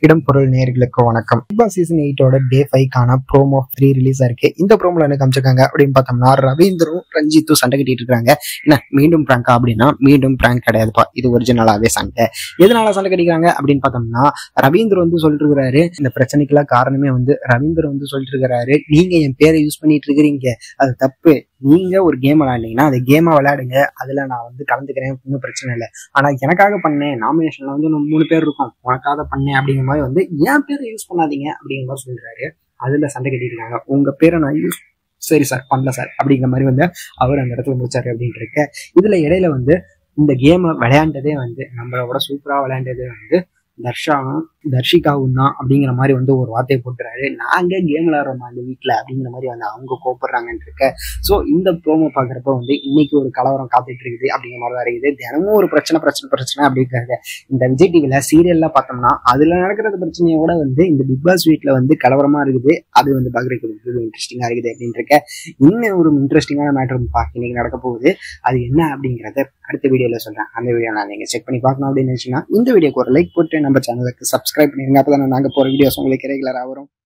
இடம் பொருள் நேர்களுக்கு வணக்கம் பிக் பாஸ் சீசன் எயிட்டோட டே ஃபைவ்க்கான ப்ரோமோ த்ரீ ரிலீஸ் ஆயிருக்கு இந்த ப்ரோமோல என்ன காமிச்சிருக்காங்க அப்படின்னு பார்த்தோம்னா ரவீந்தரும் ரஞ்சித்தும் சண்டை கட்டிட்டு இருக்காங்க என்ன மீண்டும் பிராங்கா அப்படின்னா மீண்டும் பிராங்க் கிடையாதுப்பா இது ஒரிஜினலாவே சண்டை எதனால சண்டை கட்டிக்கிறாங்க அப்படின்னு பார்த்தோம்னா ரவீந்தர் வந்து சொல்லிட்டு இருக்கிறாரு இந்த பிரச்சனைக்கெல்லாம் காரணமே வந்து ரவீந்தர் வந்து சொல்லிட்டு இருக்கிறாரு நீங்க என் பேரை யூஸ் பண்ணிட்டு இருக்கிறீங்க அது தப்பு நீங்க ஒரு கேம் விளையாண்டீங்கன்னா அந்த கேமை விளையாடுங்க அதுல நான் வந்து கலந்துக்கிறேன் ஒன்றும் பிரச்சனை இல்லை ஆனா எனக்காக பண்ணேன் நாமினேஷன்ல வந்து நம்ம மூணு பேர் இருக்கோம் உனக்காக பண்ணேன் அப்படிங்கிற மாதிரி வந்து என் பேரை யூஸ் பண்ணாதீங்க அப்படிங்கிற மாதிரி சொல்றாரு அதுல சண்டை கட்டிருக்காங்க உங்க பேரை நான் யூஸ் சரி சார் பண்ணல சார் அப்படிங்கிற மாதிரி வந்து அவர் அந்த இடத்துல முடிச்சாரு அப்படின்ட்டு இருக்க இதுல இடையில வந்து இந்த கேமை விளையாண்டதே வந்து நம்மளோட சூப்பரா விளையாண்டதே வந்து தர்ஷாவும் தர்ஷிகாவும் தான் அப்படிங்கிற மாதிரி வந்து ஒரு வார்த்தையை போட்டுறாரு நாங்க கேம் விளையாடுறோமா இந்த வீட்ல அப்படிங்கிற மாதிரி வந்து அவங்க கோப்படுறாங்கன்னு இருக்க ஸோ இந்த ப்ரோமோ பார்க்குறப்ப வந்து இன்னைக்கு ஒரு கலவரம் காத்துட்டு இருக்குது அப்படிங்கிற மாதிரி தான் இருக்குது தினமும் ஒரு பிரச்சனை பிரச்சனை பிரச்சனை அப்படிங்கிறாங்க இந்த விஜய் டிவில சீரியல்ல பார்த்தோம்னா அதுல நடக்கிறது பிரச்சனையோட வந்து இந்த பிக் பாஸ் வீட்ல வந்து கலவரமா இருக்குது அது வந்து பார்க்குறதுக்கு ரொம்ப இன்ட்ரெஸ்டிங்கா இருக்குது அப்படின்னு இருக்க இன்னும் ஒரு இன்ட்ரெஸ்டிங்கான மேட்டர் இன்னைக்கு நடக்க போகுது அது என்ன அப்படிங்கறத அடுத்த வீடியோல சொல்றேன் அந்த வீடியோ நான் நீங்க செக் பண்ணி பார்க்கணும் அப்படின்னு நினைச்சீங்கன்னா இந்த வீடியோக்கு ஒரு லைக் போட்டு நம்ம சேனலுக்கு சப்ஸ்கிரைப் பண்ணிருங்க அப்பதான் நாங்க போற வீடியோஸ் உங்களுக்கு ரெகுலரா வரும்